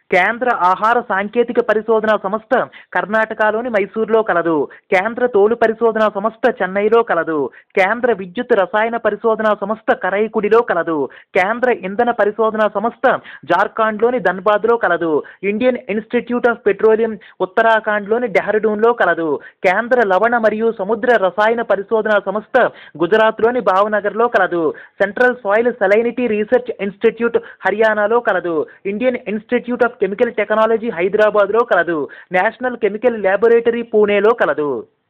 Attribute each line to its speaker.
Speaker 1: కేంద్ర ఆహార సాంకేతిక పరిశోధనా సంస్థ కర్ణాటకలోని మైసూరులో కలదు కేంద్ర తోలు పరిశోధనా సంస్థ చెన్నైలో కలదు కేంద్ర విద్యుత్ రసాయన పరిశోధనా సంస్థ కరైకుడిలో కలదు కేంద్ర ఇంధన పరిశోధనా సంస్థ జార్ఖండ్లోని ధన్బాద్లో కలదు ఇండియన్ ఇన్స్టిట్యూట్ ఆఫ్ పెట్రోలియం ఉత్తరాఖండ్లోని డెహ్రాడూన్లో కలదు కేంద్ర లవణ మరియు సముద్ర రసాయన పరిశోధనా సంస్థ గుజరాత్లోని భావనగర్లో కలదు central soil salinity research institute హర్యానాలో కలదు Indian institute of chemical technology హైదరాబాద్లో కలదు నేషనల్ కెమికల్ ల్యాబొరేటరీ పూణేలో కలదు